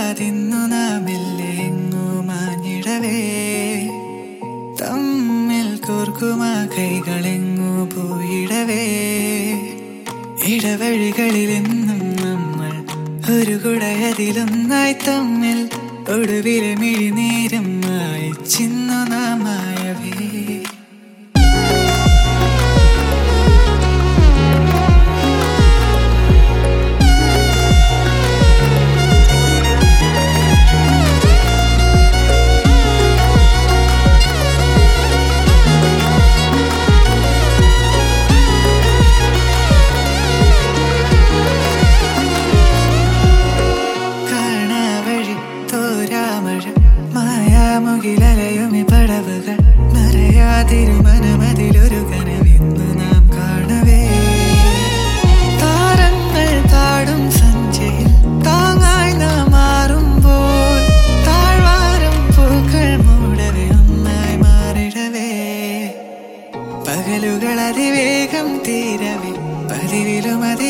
അറിയാതിന്നു നാം എങ്ങോ മാഞ്ഞിടവേ തമ്മിൽ കോർക്കുമാ കൈകളെങ്ങു പോയിടവേ ഇടവഴികളിൽ എന്നും നമ്മൾ ഒരു കുടയതിലൊന്നായി തമ്മിൽ ഒടുവിലെ മിഴിനേരം മായിച്ചിന്നു നാം മായവേ കാണാവഴി തോരാമഴ മായാമുകിലലയുമി പടവുകൾ മറയാതിരുമനമതിലൊരു കനവിന്നു നാം കാണവേ താരങ്ങൾ താടും സഞ്ചയിൽ താങ്ങായി നാം മാറുമ്പോൾ താഴ്വാരം പൂക്കൾ മൂടവേ ഒന്നായി മാറിടവേ പകലുകൾ അതിവേഗം തീരവേ പതിവിലും അതി